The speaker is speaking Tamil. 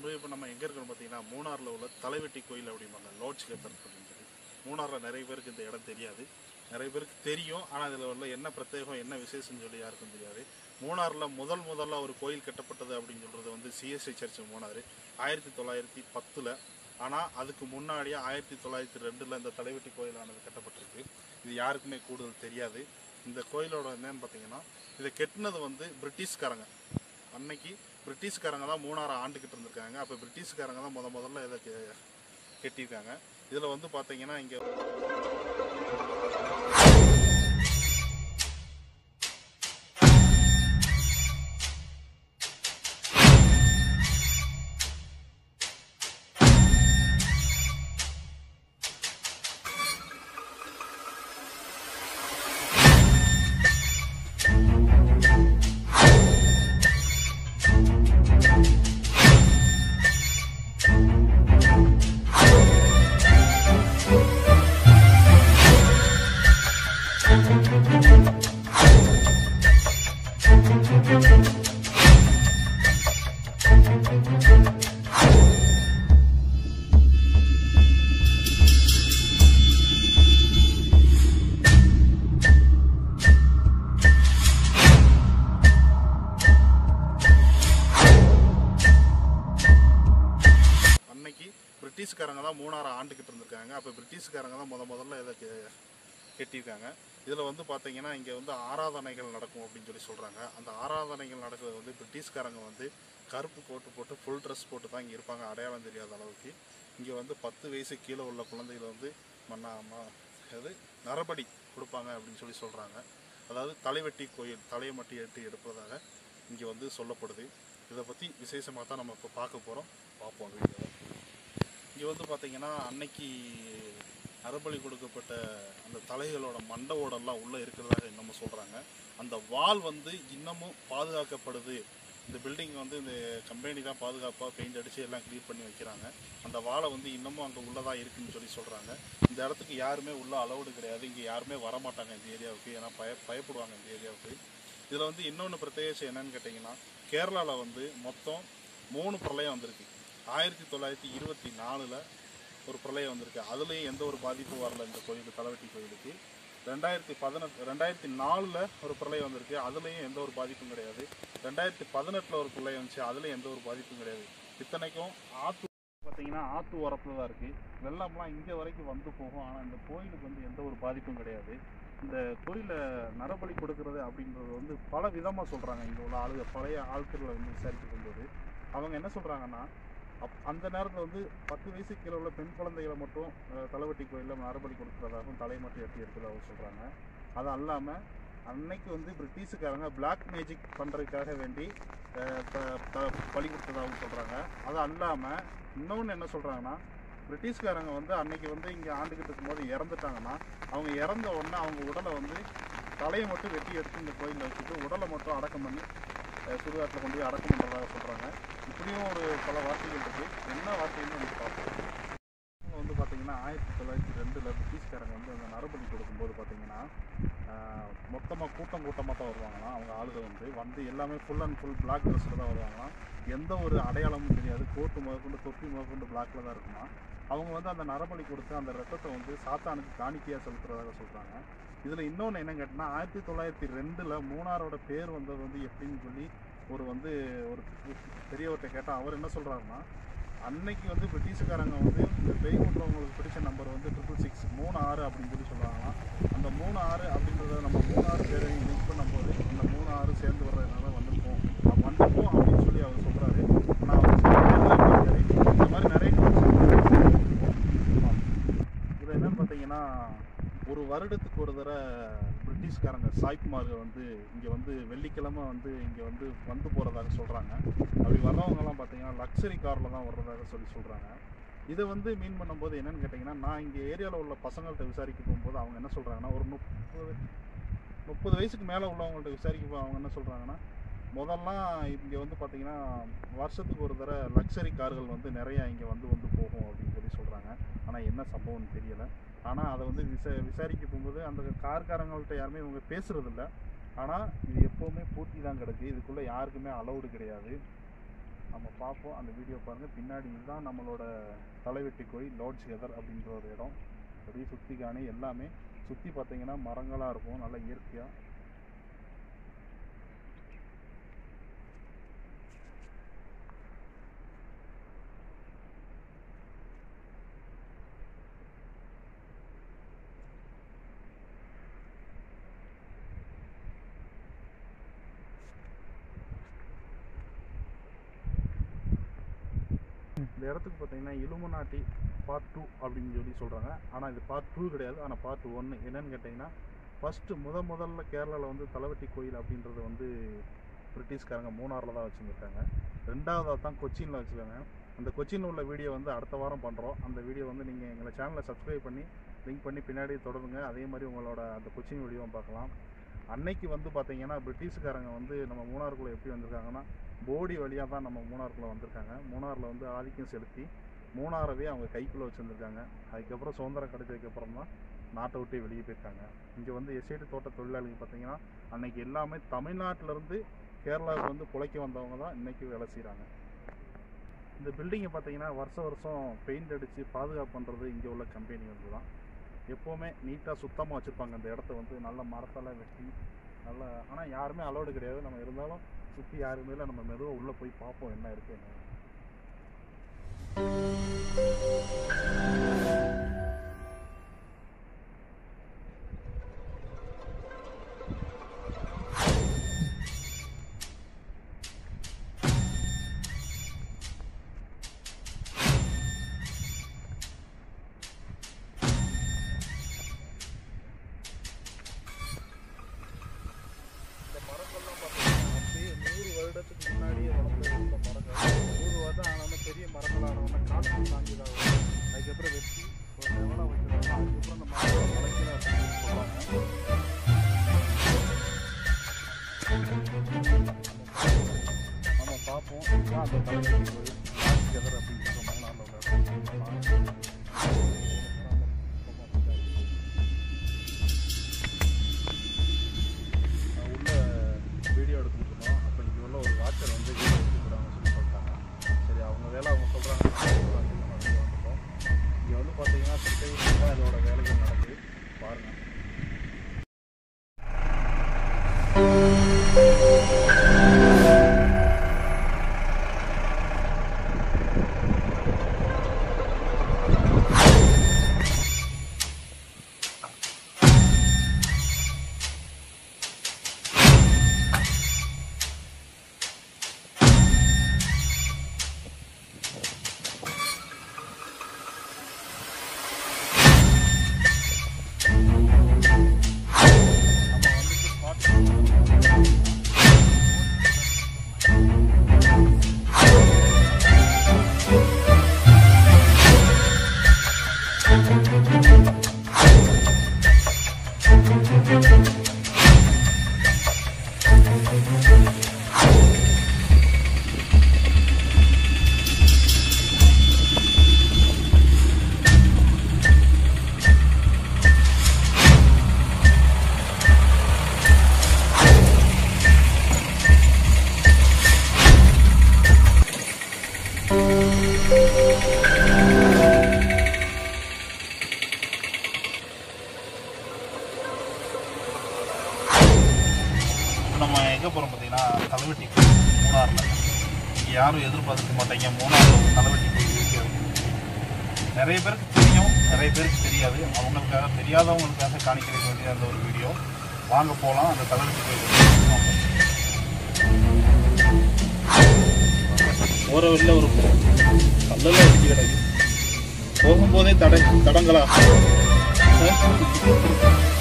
அன்பு இப்போ நம்ம எங்கே இருக்கோம் பார்த்தீங்கன்னா மூணாரில் உள்ள தலைவெட்டி கோயில் அப்படிம்பாங்க லார்ட் ஸ்லேப்பர் அப்படின்னு சொல்லி மூணாரில் நிறைய பேருக்கு இந்த இடம் தெரியாது நிறைய பேருக்கு தெரியும் ஆனால் இதில் உள்ள என்ன பிரத்யேகம் என்ன விசேஷம்னு சொல்லி யாருக்கும் தெரியாது மூணாரில் முதல் முதல்ல ஒரு கோயில் கட்டப்பட்டது அப்படின்னு சொல்கிறது வந்து சிஎஸ்ஐ சர்ச் மூணாறு ஆயிரத்தி தொள்ளாயிரத்தி பத்தில் ஆனால் அதுக்கு முன்னாடியே ஆயிரத்தி தொள்ளாயிரத்தி ரெண்டில் இந்த தலைவெட்டி கோயிலானது கட்டப்பட்டிருக்கு இது யாருக்குமே கூடுதல் தெரியாது இந்த கோயிலோட என்னன்னு பார்த்தீங்கன்னா இதை கெட்டினது வந்து பிரிட்டிஷ்காரங்க அன்னைக்கு பிரிட்டிஷ்காரங்க தான் மூணாறு ஆண்டுக்கிட்டு இருந்திருக்காங்க அப்போ பிரிட்டிஷ்காரங்க தான் முத முதல்ல இதை கெ- கெட்டியிருக்காங்க இதில் வந்து பார்த்தீங்கன்னா இங்கே அன்னைக்கு பிரிட்டிஷ்காரங்க தான் மூணாறு ஆண்டுக்கிட்டு இருந்திருக்காங்க அப்போ பிரிட்டிஷ்காரங்க தான் முத முதல்ல இதை கெ- கெட்டியிருக்காங்க இதில் வந்து பார்த்தீங்கன்னா இங்கே வந்து ஆராதனைகள் நடக்கும் அப்படின்னு சொல்லி சொல்கிறாங்க அந்த ஆராதனைகள் நடக்கிறது வந்து பிரிட்டிஷ்காரங்க வந்து கருப்பு கோட்டு போட்டு ஃபுல் ட்ரெஸ் போட்டு தான் இங்கே இருப்பாங்க அடையாளம் தெரியாத அளவுக்கு இங்கே வந்து பத்து வயசு கீழே உள்ள குழந்தைகள் வந்து மண்ணா ம- அது நரபடி கொடுப்பாங்க அப்படின்னு சொல்லி சொல்கிறாங்க அதாவது தலைவெட்டி கோயில் தலையை மட்டும் எட்டு எடுப்பதாக இங்கே வந்து சொல்லப்படுது இதை பற்றி விசேஷமாக தான் நம்ம இப்போ பார்க்க போகிறோம் பார்ப்போம் அந்த வீடியோவை இங்கே வந்து பார்த்தீங்கன்னா அன்னைக்கு நரபலி கொடுக்கப்பட்ட அந்த தலைகளோட மண்டவோடெல்லாம் உள்ளே இருக்கிறதாக இன்னமும் சொல்கிறாங்க அந்த வால் வந்து இன்னமும் பாதுகாக்கப்படுது இந்த பில்டிங் வந்து இந்த கம்பெனி தான் பாதுகாப்பாக பெயிண்ட் அடித்து எல்லாம் க்ளீன் பண்ணி வைக்கிறாங்க அந்த வாழை வந்து இன்னமும் அங்கே உள்ளதாக இருக்குன்னு சொல்லி சொல்கிறாங்க இந்த இடத்துக்கு யாருமே உள்ள அலௌடு கிடையாது இங்கே யாருமே வரமாட்டாங்க இந்த ஏரியாவுக்கு ஏன்னா பய பயப்படுவாங்க இந்த ஏரியாவுக்கு இதில் வந்து இன்னொன்று பிரத்யேகம் என்னன்னு கேட்டிங்கன்னா கேரளாவில் வந்து மொத்தம் மூணு பிரளயம் வந்திருக்கு ஆயிரத்தி தொள்ளாயிரத்தி இருபத்தி நாலில் ஒரு பிரளயம் வந்திருக்கு அதுலேயும் எந்த ஒரு பாதிப்பும் வரல இந்த கோயிலுக்கு தலைவட்டி கோயிலுக்கு ரெண்டாயிரத்தி பதினெட்டு ரெண்டாயிரத்தி நாலில் ஒரு பிரளயம் வந்திருக்கு அதுலேயும் எந்த ஒரு பாதிப்பும் கிடையாது ரெண்டாயிரத்தி பதினெட்டில் ஒரு பிரளயம் வந்துச்சு அதுலேயும் எந்த ஒரு பாதிப்பும் கிடையாது இத்தனைக்கும் ஆற்று பார்த்தீங்கன்னா ஆற்று உரத்துல தான் இருக்குது வெள்ளம்லாம் இங்கே வரைக்கும் வந்து போகும் ஆனால் இந்த கோயிலுக்கு வந்து எந்த ஒரு பாதிப்பும் கிடையாது இந்த கோயிலை நரபலி கொடுக்கறது அப்படின்றது வந்து பல விதமாக சொல்கிறாங்க இங்கே உள்ள ஆளுக பழைய ஆட்களை வந்து விசாரிக்க போகும்போது அவங்க என்ன சொல்கிறாங்கன்னா அப் அந்த நேரத்தில் வந்து பத்து வயசு கீழே உள்ள பெண் குழந்தைகளை மட்டும் அஹ், தலைவட்டி கோயிலில் நரபலி கொடுக்குறதாகவும் தலை மட்டும் எட்டி எடுக்கிறதாகவும் சொல்கிறாங்க அது அல்லாமல் அன்னைக்கு வந்து பிரிட்டிஷுக்காரங்க பிளாக் மேஜிக் பண்ணுறதுக்காக வேண்டி அஹ், ப- ப- பலி கொடுத்ததாகவும் சொல்கிறாங்க அது அல்லாமல் இன்னொன்று என்ன சொல்கிறாங்கன்னா பிரிட்டிஷ்காரங்க வந்து அன்னைக்கு வந்து இங்கே ஆண்டுகிட்டு இருக்கும்போது இறந்துட்டாங்கன்னா அவங்க இறந்த உடனே அவங்க உடலை வந்து தலையை மட்டும் வெட்டி எடுத்து இந்த கோயிலில் வச்சுட்டு உடலை மட்டும் அடக்கம் பண்ணி அஹ், சுடுகாட்டில் கொண்டு போய் அடக்கம் பண்ணுறதாக சொல்கிறாங்க இப்படியும் ஒரு பல வார்த்தைகள் இருக்குது என்ன வார்த்தைன்னு வந்து பார்ப்போம் இவங்க வந்து பார்த்தீங்கன்னா ஆயிரத்தி தொள்ளாயிரத்தி ரெண்டில் பிரிட்டிஷ்காரங்க வந்து அந்த நரபலி கொடுக்கும்போது பார்த்தீங்கன்னா மொத்தமாக கூட்டம் கூட்டமாக தான் வருவாங்களாம் அவங்க ஆளுங்க வந்து வந்து எல்லாமே ஃபுல் அண்ட் ஃபுல் பிளாக் ட்ரெஸ்ஸில் தான் வருவாங்களாம் எந்த ஒரு அடையாளமும் தெரியாது கோட்டு முதற்கொண்டு தொப்பி முதற்கொண்டு பிளாக்ல தான் இருக்குமா அவங்க வந்து அந்த நரபலி கொடுத்து அந்த ரத்தத்தை வந்து சாத்தானுக்கு காணிக்கையாக செலுத்துறதாக சொல்கிறாங்க இதில் இன்னொன்று என்ன கேட்டினா ஆயிரத்தி தொள்ளாயிரத்தி ரெண்டில் மூணாரோட பேர் வந்தது வந்து எப்படின்னு சொல்லி ஒரு வந்து ஒரு பெரியவர்கிட்ட கேட்டால் அவர் என்ன சொல்கிறாருன்னா அன்னைக்கு வந்து பிரிட்டிஷுக்காரங்க வந்து இந்த பேய் கொண்டவங்களுக்கு பிடிச்ச நம்பர் வந்து ட்ரிபிள் சிக்ஸ் மூணு ஆறு அப்படின்னு சொல்லி சொல்கிறாங்களாம் அந்த மூணு ஆறு அப்படின்றத நம்ம மூணு ஆறு பேரையும் லிங்க் பண்ணும்போது அந்த மூணு ஆறு சேர்ந்து வர்றதுனால வந்திருப்போம் அப்ப வந்திருப்போம் அப்படின்னு சொல்லி அவர் சொல்கிறாரு ஆனால் அவர் சொல்றது இந்த மாதிரி நிறைய இது என்னன்னு பார்த்தீங்கன்னா ஒரு வருடத்துக்கு ஒரு தடவை பிரிட்டிஷ்காரங்க சாய்க்குமார்கள் வந்து இங்கே வந்து வெள்ளிக்கிழமை வந்து இங்கே வந்து வந்து போகிறதாக சொல்கிறாங்க அப்படி வர்றவங்கலாம் பார்த்தீங்கன்னா லக்ஸரி காரில் தான் வர்றதாக சொல்லி சொல்கிறாங்க இதை வந்து மீன் பண்ணும்போது என்னன்னு கேட்டிங்கன்னா நான் இங்கே ஏரியாவில் உள்ள பசங்கள்கிட்ட விசாரிக்க போகும்போது அவங்க என்ன சொல்கிறாங்கன்னா ஒரு முப்பது முப்பது வயசுக்கு மேலே உள்ளவங்கள்ட்ட விசாரிக்க போ- அவங்க என்ன சொல்கிறாங்கன்னா முதல்லாம் இங்கே வந்து பார்த்தீங்கன்னா வருஷத்துக்கு ஒரு தடவை லக்ஸரி கார்கள் வந்து நிறையா இங்கே வந்து வந்து போகும் அப்படின்னு சொல்லி சொல்கிறாங்க ஆனால் என்ன சம்பவம்னு தெரியலை ஆனால் அதை வந்து விசா விசாரிக்க போகும்போது அந்த கார்காரங்கள்ட்ட யாருமே இவங்க பேசுறதில்ல ஆனால் இது எப்போவுமே பூட்டி தான் கிடக்கு இதுக்குள்ளே யாருக்குமே அலௌடு கிடையாது நம்ம பார்ப்போம் அந்த வீடியோ பாருங்கள் பின்னாடி இதுதான் நம்மளோட தலைவெட்டி கோயில் லார்ட்ஸ் எதர் அப்படின்ற ஒரு இடம் அப்படியே சுற்றி காணி எல்லாமே சுற்றி பார்த்தீங்கன்னா மரங்களாக இருக்கும் நல்ல இயற்கையாக இந்த இடத்துக்கு பார்த்தீங்கன்னா இலுமநாட்டி பார்ட் டூ அப்படின்னு சொல்லி சொல்கிறாங்க ஆனால் இது பார்ட் டூ கிடையாது ஆனால் பார்ட் ஒன்று என்னன்னு கேட்டிங்கன்னா ஃபஸ்ட்டு முத முதல்ல கேரளாவில் வந்து தலைவட்டி கோயில் அப்படின்றது வந்து பிரிட்டிஷ்காரங்க மூணாரில் தான் வச்சுருந்துருக்காங்க ரெண்டாவதாக தான் கொச்சினில் வச்சுருக்காங்க அந்த கொச்சினில் உள்ள வீடியோ வந்து அடுத்த வாரம் பண்ணுறோம் அந்த வீடியோ வந்து நீங்கள் எங்களை சேனலை சப்ஸ்கிரைப் பண்ணி லிங்க் பண்ணி பின்னாடி தொடருங்க அதே மாதிரி உங்களோட அந்த கொச்சின் வீடியோவும் பார்க்கலாம் அன்னைக்கு வந்து பார்த்தீங்கன்னா பிரிட்டிஷ்காரங்க வந்து நம்ம மூணாருக்குள்ளே எப்படி வந்திருக்காங்கன்னா போடி வழியாக தான் நம்ம மூணாருக்குள்ளே வந்திருக்காங்க மூணாரில் வந்து ஆதிக்கம் செலுத்தி மூணாரவே அவங்க கைக்குள்ளே வச்சுருந்துருக்காங்க அதுக்கப்புறம் சுதந்திரம் கிடைச்சதுக்கப்புறம் தான் நாட்டை விட்டு வெளியே போயிருக்காங்க இங்கே வந்து எஸ்டேட் தோட்ட தொழிலாளிகள் பார்த்தீங்கன்னா அன்னைக்கு எல்லாமே தமிழ்நாட்டிலேருந்து கேரளாவுக்கு வந்து பிழைக்க வந்தவங்க தான் இன்றைக்கி வேலை செய்கிறாங்க இந்த பில்டிங்கை பார்த்தீங்கன்னா வருஷம் வருஷம் பெயிண்ட் அடித்து பாதுகாப்பு பண்ணுறது இங்கே உள்ள கம்பெனி வந்து தான் எப்போவுமே நீட்டாக சுத்தமாக வச்சுருப்பாங்க அந்த இடத்த வந்து நல்ல மரத்தெல்லாம் வெட்டி நல்லா ஆனால் யாருமே அலோடு கிடையாது நம்ம இருந்தாலும் சுற்றி யாருமே இல்லை நம்ம மெதுவாக உள்ளே போய் பார்ப்போம் என்ன இருக்குது என்ன இந்த மரங்கள்லாம் பார்த்தீங்கன்னா அப்படியே நூறு வருடத்துக்கு முன்னாடியே வளர்ந்து இந்த மரங்கள் நூறு வருடம் ஆனாலும் பெரிய மரங்களாக ஆனவொன்னே காற்று தாங்கிதான் வரும் அதுக்கப்புறம் வெட்டி ஒரு லெவலாக வைக்கிறாங்க அதுக்கப்புறம் அந்த மரங்களை முளைக்கல அப்படின்னு சொல்லுவாங்க நம்ம பார்ப்போம் இதுதான் அந்த தலைவலி கோயில் கெதர் அப்படின்னு சொல்லுவோம் மூணாரில் உள்ள இடம். நான் உள்ள வீடியோ எடுத்துட்டு இருந்தோம் அப்போ இங்கே உள்ள ஒரு வாட்சர் வந்து வீடியோ எடுத்துக்கிறாங்கன்னு சொல்லி சொல்லிட்டாங்க சரி அவங்க வேலை அவங்க சொல்கிறாங்க வந்துட்டோம் இங்கே வந்து பார்த்தீங்கன்னா கிருஷ்ணகிரியில் தான் இதோட வேலைகள் நடக்குது பாருங்கள் நம்ம வந்துட்டு பார்த்து இப்போ நம்ம எங்கே போகிறோம் பார்த்தீங்கன்னா தலைவட்டி கோயில் மூணாரில் இங்கே யாரும் எதிர்பார்த்துக்க மாட்டீங்க மூணாரில் ஒரு தலைவட்டி கோயில் இருக்கிறது நிறைய பேருக்கு தெரியும் நிறைய பேருக்கு தெரியாது அவங்களுக்காக தெரியாதவங்களுக்காக காணிக்க வேண்டிய அந்த ஒரு வீடியோ வாங்க போகலாம் அந்த தலைவட்டி கோயில் போகிற வழியில் ஒரு கல்லெல்லாம் அடிச்சு கிடக்கு போகும்போதே தட தடங்களா